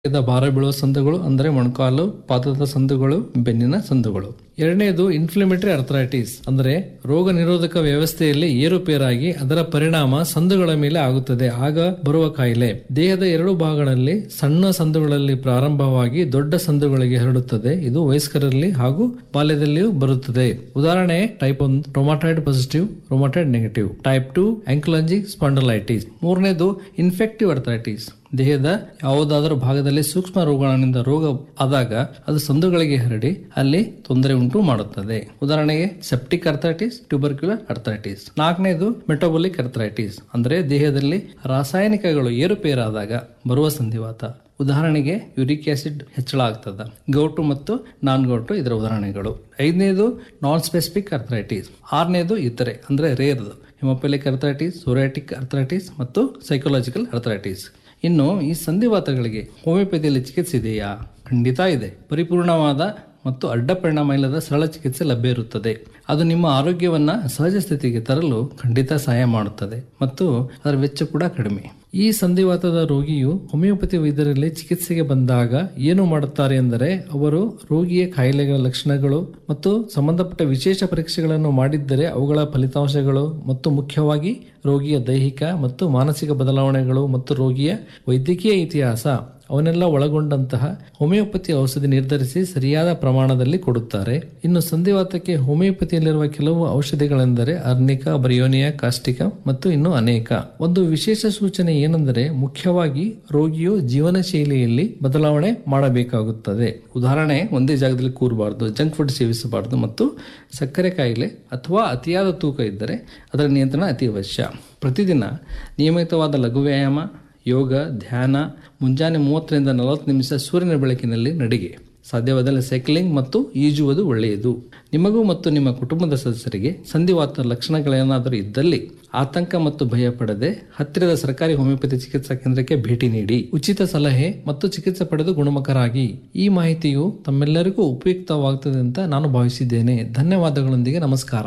ಇದ ಭಾರ ಬೀಳುವ ಸಂದುಗಳು ಅಂದರೆ ಮೊಣಕಾಲು ಪಾದದ ಸಂದುಗಳು ಬೆನ್ನಿನ ಸಂದುಗಳು ಎರಡನೇದು ಇನ್ಫ್ಲಮೇಟರಿ ಅರ್ಥರೈಟಿಸ್ ಅಂದರೆ ರೋಗ ನಿರೋಧಕ ವ್ಯವಸ್ಥೆಯಲ್ಲಿ ಏರುಪೇರಾಗಿ ಅದರ ಪರಿಣಾಮ ಸಂದುಗಳ ಮೇಲೆ ಆಗುತ್ತದೆ ಆಗ ಬರುವ ಕಾಯಿಲೆ ದೇಹದ ಎರಡು ಭಾಗಗಳಲ್ಲಿ ಸಣ್ಣ ಸಂದುಗಳಲ್ಲಿ ಪ್ರಾರಂಭವಾಗಿ ದೊಡ್ಡ ಸಂದುಗಳಿಗೆ ಹರಡುತ್ತದೆ ಇದು ವಯಸ್ಕರಲ್ಲಿ ಹಾಗೂ ಬಾಲ್ಯದಲ್ಲಿಯೂ ಬರುತ್ತದೆ ಉದಾಹರಣೆ ಟೈಪ್ ಒಂದು rheumatoid positive rheumatoid negative type two ankylosing spondylitis ಮೂರನೇದು ಇನ್ಫೆಕ್ಟಿವ್ ಅರ್ಥರೈಟಿಸ್ ದೇಹದ ಯಾವುದಾದರೂ ಭಾಗದಲ್ಲಿ ಸೂಕ್ಷ್ಮ ರೋಗಾಣುವಿನಿಂದ ರೋಗ ಆದಾಗ ಅದು ಸಂದುಗಳಿಗೆ ಹರಡಿ ಅಲ್ಲಿ ತೊಂದರೆ ಉಂಟು ಮಾಡುತ್ತದೆ ಉದಾಹರಣೆಗೆ ಸೆಪ್ಟಿಕ್ ಅರ್ಥರೈಟಿಸ್ ಟ್ಯೂಬರ್ಕ್ಯುಲರ್ ಅರ್ಥರೈಟಿಸ್ ನಾಲ್ಕನೇದು ಮೆಟೋಬಲಿಕ್ ಅರ್ಥರೈಟಿಸ್ ಅಂದ್ರೆ ದೇಹದಲ್ಲಿ ರಾಸಾಯನಿಕಗಳು ಏರುಪೇರಾದಾಗ ಬರುವ ಸಂಧಿವಾತ ಉದಾಹರಣೆಗೆ ಯುರಿಕ್ ಆಸಿಡ್ ಹೆಚ್ಚಳ ಆಗ್ತದ ಗೌಟು ಮತ್ತು ನಾನ್ ಗೌಟು ಇದರ ಉದಾಹರಣೆಗಳು ಐದನೇದು ನಾನ್ ಸ್ಪೆಸಿಫಿಕ್ ಅರ್ಥರೈಟಿಸ್ ಆರನೇದು ಇತರೆ ಅಂದ್ರೆ ರೇರ್ದು ಹಿಮೋಪೆಲಿಕ್ ಅರ್ಥರೈಟಿಸ್ ಸೊರೈಟಿಕ್ ಅರ್ಥರೈಟಿಸ್ ಮತ್ತು ಸೈಕೊಲಾಜಿಕಲ್ ಅರ್ಥರೈಟಿಸ್ ಇನ್ನು ಈ ಸಂಧಿವಾತಗಳಿಗೆ ಹೋಮಿಯೋಪತಿಯಲ್ಲಿ ಚಿಕಿತ್ಸೆ ಇದೆಯಾ ಖಂಡಿತ ಇದೆ ಪರಿಪೂರ್ಣವಾದ ಮತ್ತು ಅಡ್ಡ ಪರಿಣಾಮ ಇಲ್ಲದ ಸರಳ ಚಿಕಿತ್ಸೆ ಲಭ್ಯ ಇರುತ್ತದೆ ಅದು ನಿಮ್ಮ ಆರೋಗ್ಯವನ್ನ ಸಹಜ ಸ್ಥಿತಿಗೆ ತರಲು ಖಂಡಿತ ಸಹಾಯ ಮಾಡುತ್ತದೆ ಮತ್ತು ಅದರ ವೆಚ್ಚ ಕೂಡ ಕಡಿಮೆ ಈ ಸಂಧಿವಾತದ ರೋಗಿಯು ಹೋಮಿಯೋಪತಿ ವೈದ್ಯರಲ್ಲಿ ಚಿಕಿತ್ಸೆಗೆ ಬಂದಾಗ ಏನು ಮಾಡುತ್ತಾರೆ ಎಂದರೆ ಅವರು ರೋಗಿಯ ಕಾಯಿಲೆಗಳ ಲಕ್ಷಣಗಳು ಮತ್ತು ಸಂಬಂಧಪಟ್ಟ ವಿಶೇಷ ಪರೀಕ್ಷೆಗಳನ್ನು ಮಾಡಿದ್ದರೆ ಅವುಗಳ ಫಲಿತಾಂಶಗಳು ಮತ್ತು ಮುಖ್ಯವಾಗಿ ರೋಗಿಯ ದೈಹಿಕ ಮತ್ತು ಮಾನಸಿಕ ಬದಲಾವಣೆಗಳು ಮತ್ತು ರೋಗಿಯ ವೈದ್ಯಕೀಯ ಇತಿಹಾಸ ಅವನ್ನೆಲ್ಲ ಒಳಗೊಂಡಂತಹ ಹೋಮಿಯೋಪತಿ ಔಷಧಿ ನಿರ್ಧರಿಸಿ ಸರಿಯಾದ ಪ್ರಮಾಣದಲ್ಲಿ ಕೊಡುತ್ತಾರೆ ಇನ್ನು ಸಂಧಿವಾತಕ್ಕೆ ಹೋಮಿಯೋಪತಿಯಲ್ಲಿರುವ ಕೆಲವು ಔಷಧಿಗಳೆಂದರೆ ಅರ್ನಿಕ ಬರಿಯೋನಿಯಾ ಕಾಸ್ಟಿಕ ಮತ್ತು ಇನ್ನು ಅನೇಕ ಒಂದು ವಿಶೇಷ ಸೂಚನೆ ಏನೆಂದರೆ ಮುಖ್ಯವಾಗಿ ರೋಗಿಯು ಜೀವನ ಶೈಲಿಯಲ್ಲಿ ಬದಲಾವಣೆ ಮಾಡಬೇಕಾಗುತ್ತದೆ ಉದಾಹರಣೆ ಒಂದೇ ಜಾಗದಲ್ಲಿ ಕೂರಬಾರದು ಜಂಕ್ ಫುಡ್ ಸೇವಿಸಬಾರದು ಮತ್ತು ಸಕ್ಕರೆ ಕಾಯಿಲೆ ಅಥವಾ ಅತಿಯಾದ ತೂಕ ಇದ್ದರೆ ಅದರ ನಿಯಂತ್ರಣ ಅತಿ ಅವಶ್ಯ ಪ್ರತಿದಿನ ನಿಯಮಿತವಾದ ಲಘು ವ್ಯಾಯಾಮ ಯೋಗ ಧ್ಯಾನ ಮುಂಜಾನೆ ಮೂವತ್ತರಿಂದ ನಲವತ್ತು ನಿಮಿಷ ಸೂರ್ಯನ ಬೆಳಕಿನಲ್ಲಿ ನಡಿಗೆ ಸಾಧ್ಯವಾದಲ್ಲಿ ಸೈಕ್ಲಿಂಗ್ ಮತ್ತು ಈಜುವುದು ಒಳ್ಳೆಯದು ನಿಮಗೂ ಮತ್ತು ನಿಮ್ಮ ಕುಟುಂಬದ ಸದಸ್ಯರಿಗೆ ಸಂಧಿವಾತ ಲಕ್ಷಣಗಳೇನಾದರೂ ಇದ್ದಲ್ಲಿ ಆತಂಕ ಮತ್ತು ಭಯ ಪಡದೆ ಹತ್ತಿರದ ಸರ್ಕಾರಿ ಹೋಮಿಯೋಪತಿ ಚಿಕಿತ್ಸಾ ಕೇಂದ್ರಕ್ಕೆ ಭೇಟಿ ನೀಡಿ ಉಚಿತ ಸಲಹೆ ಮತ್ತು ಚಿಕಿತ್ಸೆ ಪಡೆದು ಗುಣಮುಖರಾಗಿ ಈ ಮಾಹಿತಿಯು ತಮ್ಮೆಲ್ಲರಿಗೂ ಉಪಯುಕ್ತವಾಗುತ್ತದೆ ಅಂತ ನಾನು ಭಾವಿಸಿದ್ದೇನೆ ಧನ್ಯವಾದಗಳೊಂದಿಗೆ ನಮಸ್ಕಾರ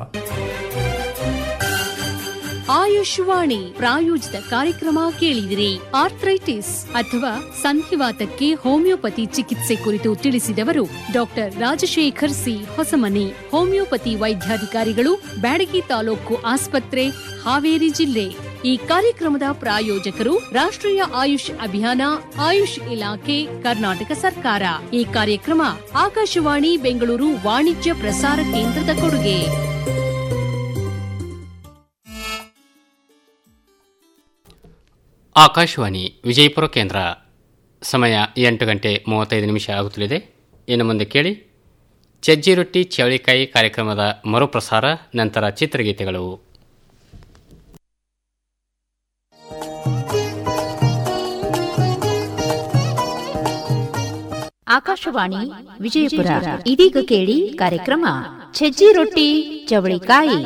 ಆಯುಷ್ವಾಣಿ ಪ್ರಾಯೋಜಿತ ಕಾರ್ಯಕ್ರಮ ಕೇಳಿದಿರಿ ಆರ್ಥ್ರೈಟಿಸ್ ಅಥವಾ ಸಂಧಿವಾತಕ್ಕೆ ಹೋಮಿಯೋಪತಿ ಚಿಕಿತ್ಸೆ ಕುರಿತು ತಿಳಿಸಿದವರು doctor Rajashekar C Hosamani homeopathy ವೈದ್ಯಾಧಿಕಾರಿಗಳು ಬ್ಯಾಡಗಿ ತಾಲೂಕು ಆಸ್ಪತ್ರೆ ಹಾವೇರಿ ಜಿಲ್ಲೆ ಈ ಕಾರ್ಯಕ್ರಮದ ಪ್ರಾಯೋಜಕರು ರಾಷ್ಟ್ರೀಯ ಆಯುಷ್ ಅಭಿಯಾನ ಆಯುಷ್ ಇಲಾಖೆ ಕರ್ನಾಟಕ ಸರ್ಕಾರ ಈ ಕಾರ್ಯಕ್ರಮ ಆಕಾಶವಾಣಿ ಬೆಂಗಳೂರು ವಾಣಿಜ್ಯ ಪ್ರಸಾರ ಕೇಂದ್ರದ ಕೊಡುಗೆ ಆಕಾಶವಾಣಿ ವಿಜಯಪುರ ಕೇಂದ್ರ ಸಮಯ ಎಂಟು ಗಂಟೆ ಮೂವತ್ತೈದು ನಿಮಿಷ ಆಗುತ್ತಲಿದೆ ಇನ್ನು ಮುಂದೆ ಕೇಳಿ ಚಜ್ಜಿ ರೊಟ್ಟಿ ಚವಳಿಕಾಯಿ ಕಾರ್ಯಕ್ರಮದ ಮರುಪ್ರಸಾರ ನಂತರ ಚಿತ್ರಗೀತೆಗಳು ಆಕಾಶವಾಣಿ ವಿಜಯಪುರ ಇದೀಗ ಕೇಳಿ ಕಾರ್ಯಕ್ರಮ ಸಜ್ಜಿ ರೊಟ್ಟಿ ಚವಳಿಕಾಯಿ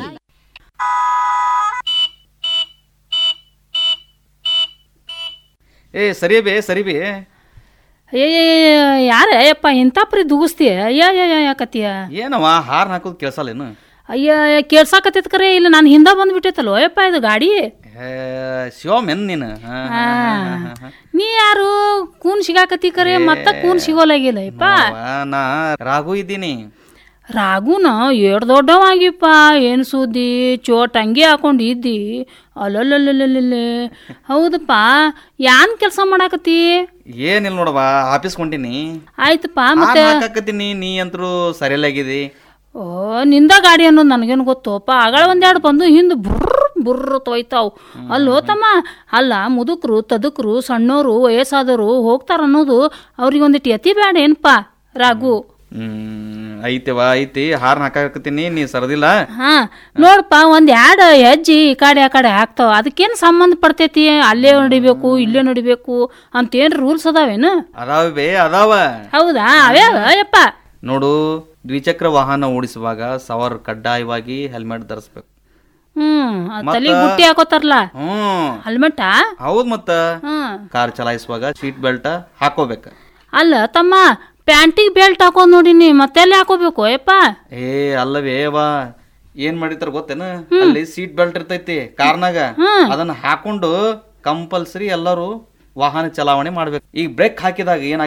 ಏ ಸರಿ ಬೇ ಸರಿ ಬೇ ಅಯ್ಯ ಯಾರ ಯಪ್ಪ ಇಂಥ ಪರಿ ದುಗಿಸ್ತೀಯ ಅಯ್ಯ ಅಯ್ಯ ಯಾಕತ್ತೀಯ ಏನವ ಹಾರ್ನ್ ಹಾಕೋದು ಕೇಳ್ಸಲ್ಲೇನು ಅಯ್ಯ ಕೇಳ್ಸಾಕತ್ತೈತ್ ಕರೆ ಇಲ್ಲ ನಾನು ಹಿಂದ ಬಂದ್ಬಿಟ್ಟೈತಲ್ಲೋ ಯಪ್ಪ ಇದು ಗಾಡಿ ಏ, ಶಿವಮೆನ್ ನೀನು ಹಾ, ಹಾ, ಹಾ, ಹಾ, ಹಾ. ನೀ ಯಾರು ಕೂನ್ ಸಿಗಾಕತ್ತಿ ಕರೆ ಮತ್ತ ಕೂನ್ ಸಿಗೋಲಾಗಿಲ್ಲ ಯಪ್ಪ ಅವ್ವ, ನಾ ರಾಘು ಇದ್ದೀನಿ ರಾಗುನ ಏಡ್ ದೊಡ್ಡವಾಗಿಪ್ಪ ಏನು ಸುದ್ದಿ ಚೋಟ್ ಅಂಗಿ ಹಾಕೊಂಡು ಇದ್ದಿ ಅಲ್ಲಲ್ಲಲ್ಲಲ್ಲೇ ಹೌದಪ್ಪ ಯಾನ್ ಕೆಲಸ ಮಾಡಾಕತ್ತಿ ಏನಿಲ್ಲ ನೋಡವ ಆಫೀಸ್ ಕೊಂಟಿನಿ ಆಯ್ತಪ್ಪ ಮತ್ತೆ ಹಾಕಕತ್ತೀನಿ ನೀ ಅಂತರೂ ಸರಿಯಲ್ಲಾಗಿದಿ ಓ ನಿಂದ ಗಾಡಿ ಅನ್ನೋದು ನನಗೇನು ಗೊತ್ತೋಪ್ಪ ಆಗಳ ಒಂದೆರಡು ಬಂದು ಹಿಂದೆ ಬುರ್ರ್ ಬುರ್ರ್ ತೊಯ್ತಾವ್ ಅಲ್ಲೋ ತಮ್ಮ ಅಲ್ಲ ಮುದುಕರು ತದುಕರು ಸಣ್ಣೋರು ವಯಸ್ಸಾದವರು ಹೋಗ್ತಾರ ಅನ್ನೋದು ಅವ್ರಿಗೆ ಒಂದಿಟ್ಟು ಎತಿ ಬೇಡ ಏನಪ್ಪ ರಾಗು ಹ್ಮ್ ಐತಿವ ಐತಿ ಹಾರ್ನ್ ಹಾಕಕತ್ತೀನಿ ನೀ ಸರದಿಲ್ಲ ಹಾ ನೋಡಪ್ಪ ಒಂದ್ ಎರಡು ಹೆಜ್ಜೆ ಈ ಕಡೆ ಆ ಕಡೆ ಹಾಕ್ತಾವ ಅದಕ್ಕೇನು ಸಂಬಂಧ ಪಡ್ತೈತಿ ಅಲ್ಲೇ ನಡಿಬೇಕು ಇಲ್ಲೇ ನಡಿಬೇಕು ಅಂತೇನ್ ರೂಲ್ಸ್ ಅದಾವೇನು ಅದಾವ ಬೇ ಅದಾವ ಹೌದಾ ಅವೇ ಯಪ್ಪ ನೋಡು ದ್ವಿಚಕ್ರ ವಾಹನ ಓಡಿಸುವಾಗ ಸವಾರ್ ಕಡ್ಡಾಯವಾಗಿ ಹೆಲ್ಮೆಟ್ ಧರಿಸ್ಬೇಕು ಹ್ಮ್ ತಲೆಗೆ ಬುಟ್ಟಿ ಹಾಕೋತಾರಲ್ಲ ಹ್ಮ್ ಹೆಲ್ಮೆಟ್ಟಾ ಹೌದ್ ಮತ್ತ ಹ್ಮ್ ಕಾರ್ ಚಲಾಯಿಸುವಾಗ ಸೀಟ್ ಬೆಲ್ಟ್ ಹಾಕೋಬೇಕ ಅಲ್ಲ ತಮ್ಮ ಪ್ಯಾಂಟಿಗೆ ಬೆಲ್ಟ್ ಹಾಕೊಂಡ್ ನೋಡಿನಿ ಮತ್ತೆಲ್ಲಿ ಹಾಕೋಬೇಕು ಯಪ್ಪ ಏ ಅಲ್ಲವೇ ವಾ ಏನ್ ಮಾಡಿರ್ತಾರ ಗೊತ್ತೇನ ಅಲ್ಲಿ ಸೀಟ್ ಬೆಲ್ಟ್ ಇರ್ತೈತಿ ಕಾರ್ನಾಗ ಅದನ್ನ ಹಾಕೊಂಡು ಕಂಪಲ್ಸರಿ ಎಲ್ಲರೂ ವಾಹನ ಚಲಾವಣೆ ಮಾಡ್ಬೇಕು ಈಗ ಬ್ರೇಕ್ ಹಾಕಿದಾಗ ಏನಾಗ